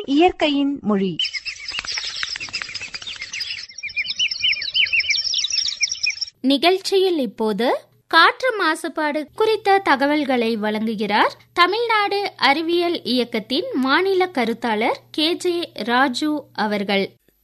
இயற்கையின் மொழி நிகழ்ச்சியில் இப்போது காற்று மாசுபாடு குறித்த தகவல்களை வழங்குகிறார் தமிழ்நாடு அறிவியல் இயக்கத்தின் மாநில கருத்தாளர் கே ஜே ராஜு அவர்கள்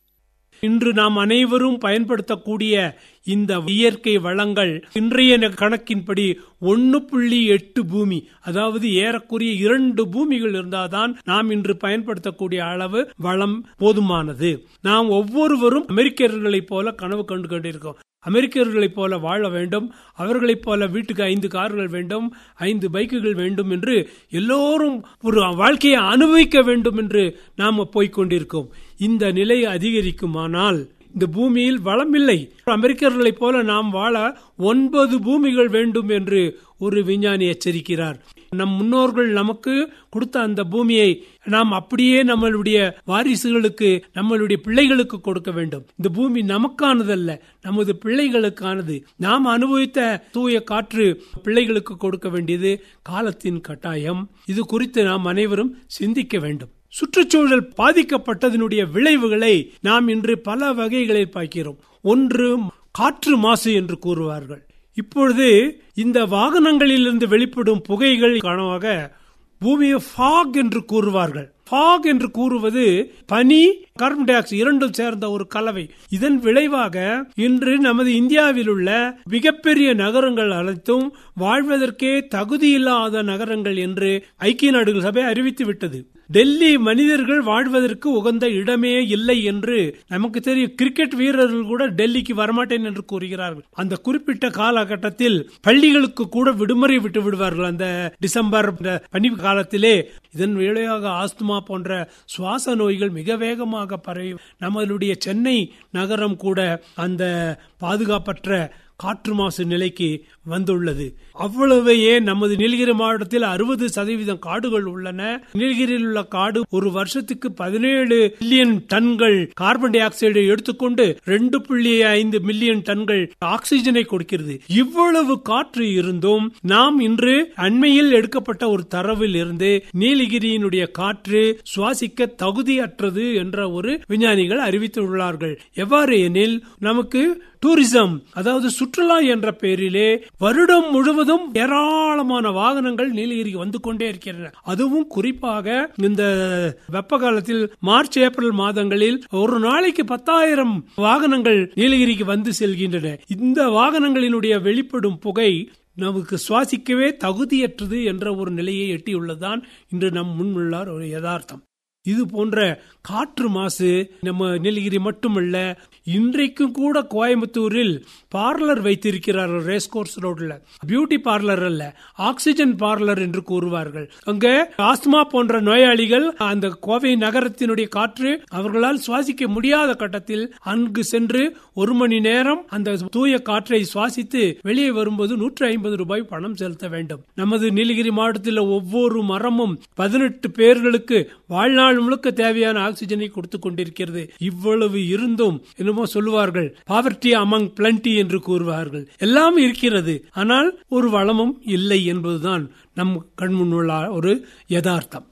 இன்று நாம் அனைவரும் பயன்படுத்தக்கூடிய இந்த இயற்கை வளங்கள் இன்றைய கணக்கின்படி ஒன்னு புள்ளி எட்டு பூமி அதாவது ஏறக்குறைய இரண்டு பூமிகள் இருந்தால்தான் நாம் இன்று பயன்படுத்தக்கூடிய அளவு வளம் போதுமானது நாம் ஒவ்வொருவரும் அமெரிக்கர்களைப் போல கனவு கண்டு கொண்டிருக்கோம் அமெரிக்கர்களைப் போல வாழ வேண்டும் அவர்களைப் போல வீட்டுக்கு ஐந்து கார்கள் வேண்டும் ஐந்து பைக்குகள் வேண்டும் என்று எல்லோரும் ஒரு வாழ்க்கையை அனுபவிக்க வேண்டும் என்று நாம் போய்கொண்டிருக்கோம் இந்த நிலை அதிகரிக்குமானால் இந்த பூமியில் வளம் இல்லை அமெரிக்கர்களைப் போல நாம் வாழ ஒன்பது பூமிகள் வேண்டும் என்று ஒரு விஞ்ஞானி எச்சரிக்கிறார் நம் முன்னோர்கள் நமக்கு கொடுத்த அந்த பூமியை நாம் அப்படியே நம்மளுடைய வாரிசுகளுக்கு நம்மளுடைய பிள்ளைகளுக்கு கொடுக்க வேண்டும் இந்த பூமி நமக்கானதல்ல நமது பிள்ளைகளுக்கானது நாம் அனுபவித்த தூய காற்று பிள்ளைகளுக்கு கொடுக்க வேண்டியது காலத்தின் கட்டாயம் இது குறித்து நாம் அனைவரும் சிந்திக்க வேண்டும் சுற்றுச்சூழல் பாதிக்கப்பட்டதனுடைய விளைவுகளை நாம் இன்று பல வகைகளில் பார்க்கிறோம் ஒன்று காற்று மாசு என்று கூறுவார்கள் இப்பொழுது இந்த வாகனங்களிலிருந்து வெளிப்படும் புகைகள் காரணமாக பூமியை ஃபாக் என்று கூறுவார்கள் ஃபாக் என்று கூறுவது பனி கார்பன் டை ஆக்சைடு இரண்டும் சேர்ந்த ஒரு கலவை இதன் விளைவாக இன்று நமது இந்தியாவில் உள்ள மிகப்பெரிய நகரங்கள் அனைத்தும் வாழ்வதற்கே தகுதியில்லாத நகரங்கள் என்று ஐக்கிய நாடுகள் சபை அறிவித்து விட்டது டெல்லி மனிதர்கள் வாழ்வதற்கு உகந்த இடமே இல்லை என்று நமக்கு தெரியும் கிரிக்கெட் வீரர்கள் கூட டெல்லிக்கு வரமாட்டேன் என்று கூறுகிறார்கள் அந்த குறிப்பிட்ட காலகட்டத்தில் பள்ளிகளுக்கு கூட விடுமுறை விட்டு விடுவார்கள் அந்த டிசம்பர் பனி காலத்திலே இதன் விளைவாக ஆஸ்துமா போன்ற சுவாச நோய்கள் மிக வேகமாக பரவி நம்மளுடைய சென்னை நகரம் கூட அந்த பாதுகாப்பற்ற காற்று மாசு நிலைக்கு வந்துள்ளது அவ்வளவு ஏன் நமது நீலகிரி மாவட்டத்தில் அறுபது சதவீதம் காடுகள் உள்ளன நீலகிரியில் உள்ள காடு ஒரு வருஷத்துக்கு பதினேழு மில்லியன் டன்கள் கார்பன் டை ஆக்சைடை எடுத்துக்கொண்டு ரெண்டு புள்ளி ஐந்து மில்லியன் டன்கள் ஆக்சிஜனை கொடுக்கிறது இவ்வளவு காற்று இருந்தும் நாம் இன்று அண்மையில் எடுக்கப்பட்ட ஒரு தரவில் இருந்து நீலகிரியினுடைய காற்று சுவாசிக்க தகுதியற்றது என்ற ஒரு விஞ்ஞானிகள் அறிவித்துள்ளார்கள் எவ்வாறு எனில் நமக்கு டூரிசம் அதாவது சுற்றுலா என்ற பெயரிலே வருடம் முழுவதும் ஏராளமான வாகனங்கள் நீலகிரிக்கு வந்து கொண்டே இருக்கின்றன அதுவும் குறிப்பாக இந்த வெப்ப காலத்தில் மார்ச் ஏப்ரல் மாதங்களில் ஒரு நாளைக்கு பத்தாயிரம் வாகனங்கள் நீலகிரிக்கு வந்து செல்கின்றன இந்த வாகனங்களினுடைய வெளிப்படும் புகை நமக்கு சுவாசிக்கவே தகுதியற்றது என்ற ஒரு நிலையை எட்டியுள்ளதுதான் இன்று நம் முன்னுள்ளார் ஒரு யதார்த்தம் இது போன்ற காற்று மாசு நம்ம நீலகிரி மட்டுமல்ல இன்றைக்கும் கூட கோயம்புத்தூரில் பார்லர் வைத்திருக்கிறார்கள் ரேஸ் கோர்ஸ் ரோட்ல பியூட்டி பார்லர் அல்ல ஆக்சிஜன் பார்லர் என்று கூறுவார்கள் அங்க ஆஸ்துமா போன்ற நோயாளிகள் அந்த கோவை நகரத்தினுடைய காற்று அவர்களால் சுவாசிக்க முடியாத கட்டத்தில் அங்கு சென்று ஒரு மணி நேரம் அந்த தூய காற்றை சுவாசித்து வெளியே வரும்போது நூற்றி ஐம்பது ரூபாய் பணம் செலுத்த வேண்டும் நமது நீலகிரி மாவட்டத்தில் ஒவ்வொரு மரமும் பதினெட்டு பேர்களுக்கு வாழ்நாள் முழுக்க தேவையான ஆக்சிஜனை கொடுத்து கொண்டிருக்கிறது இவ்வளவு இருந்தும் என்னமோ சொல்லுவார்கள் பாவர்டி அமங் பிளண்டி என்று கூறுவார்கள் எல்லாம் இருக்கிறது ஆனால் ஒரு வளமும் இல்லை என்பதுதான் நம் கண்முன்னுள்ள ஒரு யதார்த்தம்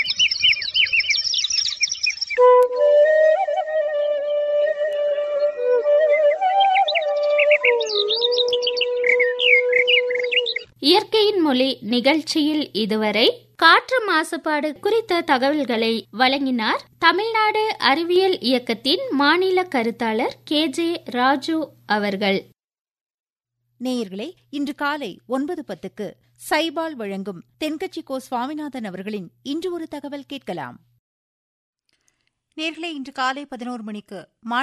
இயற்கையின் மொழி நிகழ்ச்சியில் இதுவரை காற்று மாசுபாடு குறித்த தகவல்களை வழங்கினார் தமிழ்நாடு அறிவியல் இயக்கத்தின் மாநில கருத்தாளர் கே ஜே ராஜு அவர்கள் நேயர்களே இன்று காலை ஒன்பது பத்துக்கு சைபால் வழங்கும் தென்கட்சி கோ சுவாமிநாதன் அவர்களின் இன்று ஒரு தகவல் கேட்கலாம் நேர்களே இன்று காலை பதினோரு மணிக்கு